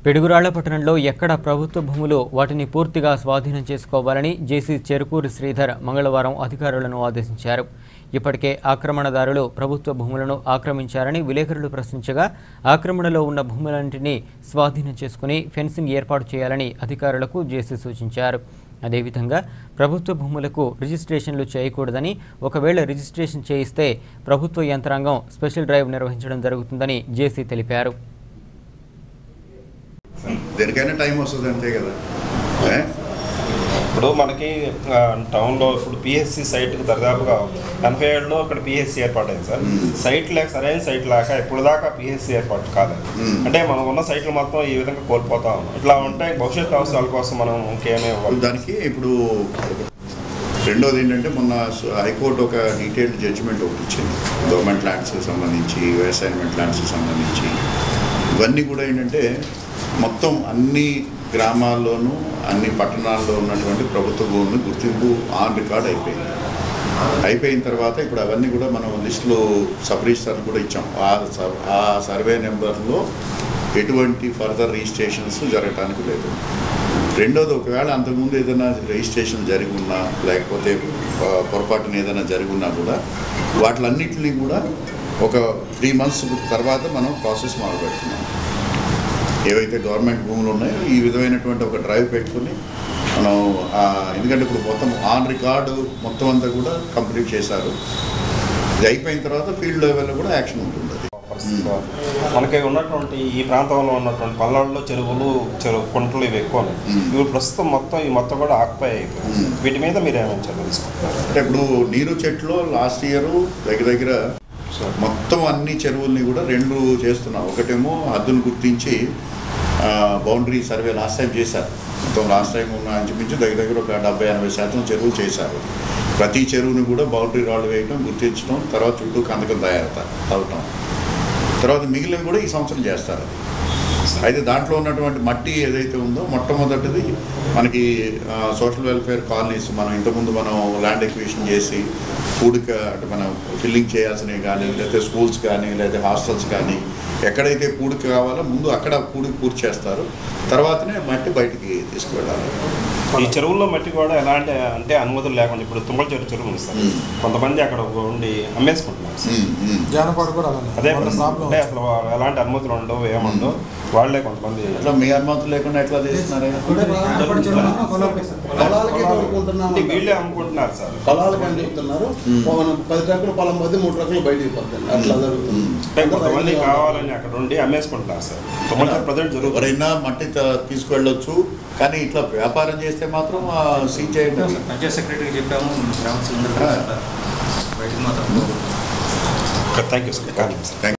పిడుగురాళ్ల పట్టణంలో ఎక్కడ ప్రభుత్వ భూములు వాటిని పూర్తిగా స్వాధీనం చేసుకోవాలని జేసీ చెరుకూరి శ్రీధర్ మంగళవారం అధికారులను ఆదేశించారు ఇప్పటికే ఆక్రమణదారులు ప్రభుత్వ భూములను ఆక్రమించారని విలేకరులు ప్రశ్నించగా ఆక్రమణలో ఉన్న భూములన్నింటినీ స్వాధీనం చేసుకుని ఫెన్సింగ్ ఏర్పాటు చేయాలని అధికారులకు జేసీ సూచించారు అదేవిధంగా ప్రభుత్వ భూములకు రిజిస్ట్రేషన్లు చేయకూడదని ఒకవేళ రిజిస్ట్రేషన్ చేయిస్తే ప్రభుత్వ యంత్రాంగం స్పెషల్ డ్రైవ్ నిర్వహించడం జరుగుతుందని జేసీ తెలిపారు దేనికైనా టైం వస్తుంది అంతే కదా ఏ? ఇప్పుడు మనకి ఆ, టౌన్లో ఇప్పుడు పిఎస్సి సైట్కి దరిదాపుగా ఎనభై ఏడులో ఇక్కడ పిఎస్సి ఏర్పాటైంది సార్ మ్మ్. సైట్ లేక సరైన సైట్ లేక ఇప్పుడు దాకా పిఎస్సి ఏర్పాటు కాలేదు మ్మ్. అంటే మనం ఉన్న సైట్లు మొత్తం ఈ విధంగా కోల్పోతా ఉన్నాం ఇట్లా ఉంటే భవిష్యత్ అవసరాల కోసం మనం ఇంకేమీ ఇవ్వాలి దానికి ఇప్పుడు రెండోది ఏంటంటే మొన్న స- హైకోర్టు ఒక డీటెయిల్డ్ జడ్జిమెంట్ ఒకటి ఇచ్చింది గవర్నమెంట్ ల్యాండ్స్కి సంబంధించి అసైన్మెంట్ ల్యాండ్స్కి సంబంధించి ఇవన్నీ కూడా ఏంటంటే మొత్తం అన్ని గ్రామాల్లోనూ అన్ని పట్టణాల్లో ఉన్నటువంటి ప్రభుత్వ భూమిని గుర్తింపు ఆన్ రికార్డ్ అయిపోయింది అయిపోయిన తర్వాత ఇప్పుడు అవన్నీ కూడా మనం లిస్టులో సబ్ రిజిస్టర్ కూడా ఇచ్చాం ఆ స- ఆ సర్వే నెంబర్లో ఎటువంటి ఫర్దర్ రిజిస్ట్రేషన్స్ జరగటానికి లేదు రెండోది ఒకవేళ అంతకుముందు ఏదైనా రిజిస్ట్రేషన్ జరిగి ఉన్నా లేకపోతే ఆ, పొరపాటున ఏదైనా జరిగి ఉన్నా కూడా వాటిలన్నింటినీ కూడా ఒక త్రీ మంత్స్ తర్వాత మనం ప్రాసెస్ మొదలు పెడుతున్నాం ఏవైతే గవర్నమెంట్ భూములు ఉన్నాయో ఈ విధమైనటువంటి ఒక డ్రైవ్ పెట్టుకుని మనం ఆ, ఎందుకంటే ఇప్పుడు మొత్తం ఆన్ రికార్డు మొత్తం అంతా కూడా కంప్లీట్ చేశారు ఇది అయిపోయిన తర్వాత ఫీల్డ్ లెవెల్లో కూడా యాక్షన్ ఉంటుంది అది పరిస్థితిలో మనకి ఉన్నటువంటి ఈ ప్రాంతంలో ఉన్నటువంటి పల్లెల్లో చెరువులు చెరువు కుంటలు ఇవి ఎక్కువ ఉన్నాయి మ్మ్. ఇవి ప్రస్తుతం మొత్తం ఈ మొత్తం కూడా ఆక్యుపై అయిపోయింది మ్మ్. వీటి మీద మీరు ఏమైనా చర్యలు తీసుకుంటున్నారు అంటే ఇప్పుడు నీరు చెట్లు లాస్ట్ ఇయర్ దగ్గర దగ్గర మొత్తం అన్ని చెరువుల్ని కూడా రెండు చేస్తున్నాం ఒకటేమో హద్దులు గుర్తించి బౌండరీ సర్వే లాస్ట్ టైం చేశారు మొత్తం లాస్ట్ టైం ఉన్న ఇంచుమించు దగ్గర దగ్గర ఒక డెబ్బై ఎనభై శాతం చెరువులు చేశారు ప్రతి చెరువుని కూడా బౌండరీ రాళ్ళు వేయటం గుర్తించడం తర్వాత చుట్టూ కందకం తయారు తవ్వటం తర్వాత మిగిలినవి కూడా ఈ సంవత్సరం చేస్తారు అది అయితే దాంట్లో ఉన్నటువంటి మట్టి ఏదైతే ఉందో మొట్టమొదటిది మనకి సోషల్ వెల్ఫేర్ కాలనీస్ మనం ఇంతకుముందు మనం ల్యాండ్ ఎక్విజిషన్ చేసి ఫుడ్కి అంటే మనం ఫిల్లింగ్ చేయాల్సినవి కానీ లేకపోతే స్కూల్స్ కానీ లేకపోతే హాస్టల్స్ కానీ ఎక్కడైతే పూడికి కావాలో ముందు అక్కడ పూడికి పూర్తి చేస్తారు తర్వాతనే మట్టి బయటికి తీసుకువెళ్ళాలి ఈ చెరువుల్లో మట్టి కూడా ఎలాంటి అంటే అనుమతులు లేకుండా ఇప్పుడు తుమ్మల చెరువు చెరువు ఉంది సార్ మ్మ్. కొంతమంది అక్కడ ఉండి అమ్మేసుకుంటున్నారు సార్ ఉమ్, ఉమ్. జానపద కూడా అలానే అదే వాళ్ళ పరిస్థితి. ప్రాబ్లం అంటే అసలు వా- ఎలాంటి అనుమతులు ఉండవు ఏముండవు వాళ్ళే కొంతమంది అట్లా మీ అనుమతులు లేకుండా ఎట్లా చేస్తున్నారే పొలాలకే తోలుకుంటున్నాం అంటే వీళ్ళే అమ్ముకుంటున్నారు సార్ పొలాలకి అని చెప్తున్నారు మనం పది ట్రక్కులు పొలం పోతే మూడు ట్రక్కులు బయటికి పోతుంది అట్లా జరుగుతుంది అంటే కొంతమంది కావాలని అక్కడ ఉండి అమ్మేసుకుంటున్నారు సార్ తుమ్మల చెరువు ప్రజెంట్ జరుగుతుంది ఎవరైనా మట్టి త- తీసుకువెళ్ళొచ్చు కానీ ఇట్లా వ్యాపారం చేస్తే మాత్రం సీజ్ చేయండి పంచాయత్ సెక్రటరీకి చెప్పాము గ్రామ బయటకు మాత్రం thank you sir thank you sir